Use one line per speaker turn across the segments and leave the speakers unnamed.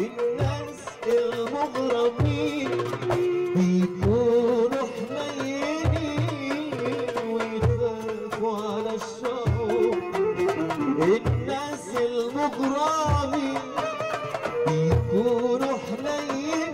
الناس المغرمين بيكونوا حنينين ويخافوا على الشعوب الناس المغرمين بيكونوا حنينين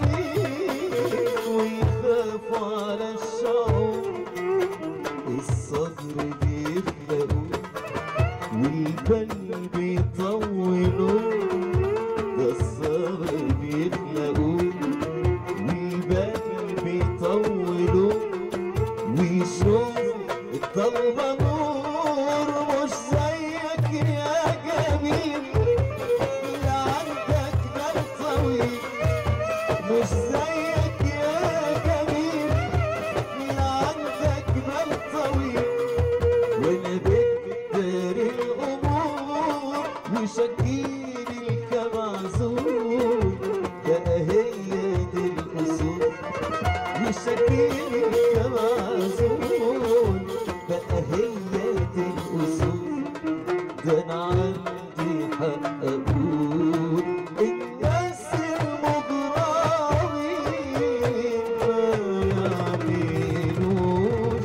ويخافوا على الشعوب الصدر بيخلقوا والقلب بيطولوا ده الصبر بيخلقوا والقلب بيطولوا ويشوفوا الضلمة نور مش زيك يا جميل اللي عندك بال طويل مش زيك يا جميل اللي عندك بال طويل وانا بكتر الامور وشكيني كمعزول بقى هي دي الاصول وشكيني كمعزول بقى هي دي الاصول ده انا عندي حق اقول الناس المجرمين ما يعملوش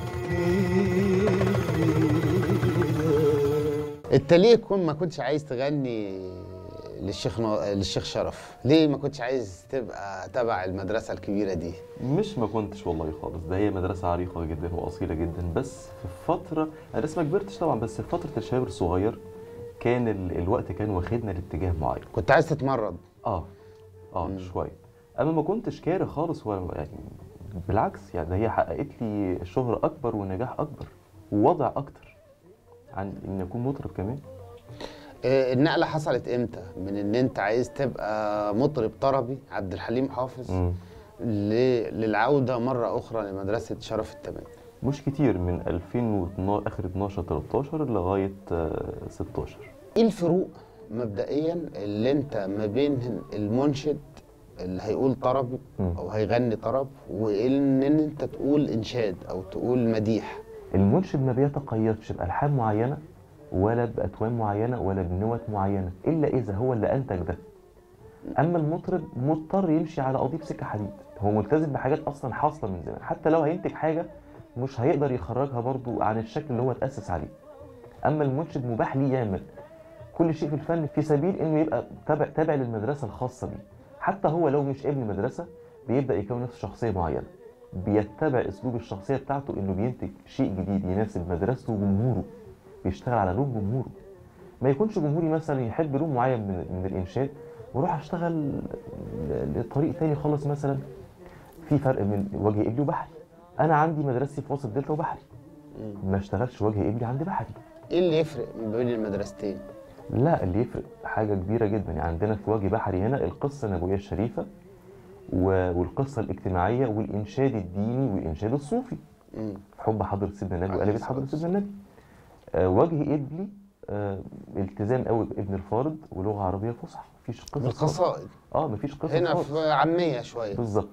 كده
انت ليه كون ما كنتش عايز تغني للشيخ نو... للشيخ شرف ليه ما كنتش عايز تبقى تبع المدرسه الكبيره دي
مش ما كنتش والله خالص ده هي مدرسة عريقة جدا وأصيلة جدا بس في فترة أنا لسه ما كبرتش طبعا بس في فترة الشباب الصغير كان ال... الوقت كان واخدنا لاتجاه معين
كنت عايز تتمرد
اه اه شوية أما ما كنتش كاره خالص ولا يعني بالعكس يعني ده هي حققت لي شهرة أكبر ونجاح أكبر ووضع أكتر عن إن أكون مطرب كمان
آه، النقله حصلت امتى من ان انت عايز تبقى مطرب طربي عبد الحليم حافظ
مم.
ل... للعوده مره اخرى لمدرسه شرف التمام
مش كتير من 2012 آخر 12 13 لغاية آه، 16
ايه الفروق مبدئيا اللي انت ما بين المنشد اللي هيقول طربي
مم.
او هيغني طرب وان ان انت تقول انشاد او تقول مديح
المنشد ما بيتقيدش بألحان معينة ولا بأكوان معينة ولا بنوت معينة إلا إذا هو اللي أنتج ده أما المطرب مضطر يمشي على قضيب سكة حديد هو ملتزم بحاجات أصلا حاصلة من زمان حتى لو هينتج حاجة مش هيقدر يخرجها برضو عن الشكل اللي هو اتأسس عليه أما المنشد مباح ليه يعمل كل شيء في الفن في سبيل إنه يبقى تابع تابع للمدرسة الخاصة بيه حتى هو لو مش ابن مدرسة بيبدأ يكون نفسه شخصية معينة بيتبع اسلوب الشخصيه بتاعته انه بينتج شيء جديد يناسب مدرسته وجمهوره بيشتغل على لون جمهوره ما يكونش جمهوري مثلا يحب لون معين من, من الانشاد واروح اشتغل ل- لطريق تاني خالص مثلا في فرق من وجه قبلي وبحري انا عندي مدرستي في وسط دلتا وبحري ما اشتغلش وجه قبلي عند بحري
ايه اللي يفرق ما بين المدرستين
لا اللي يفرق حاجه كبيره جدا يعني عندنا في وجه بحري هنا القصه النبويه الشريفه و- والقصه الاجتماعيه والانشاد الديني والانشاد الصوفي
مم.
حب حضره سيدنا النبي
عليه
وقلبت
الصلاة
حضره سيدنا النبي آه وجه قبلي آه التزام قوي بابن الفارض ولغه عربيه فصحى مفيش قصص خالص.
بالقصائد
اه مفيش قصص
هنا
خالص
في عاميه شويه
بالظبط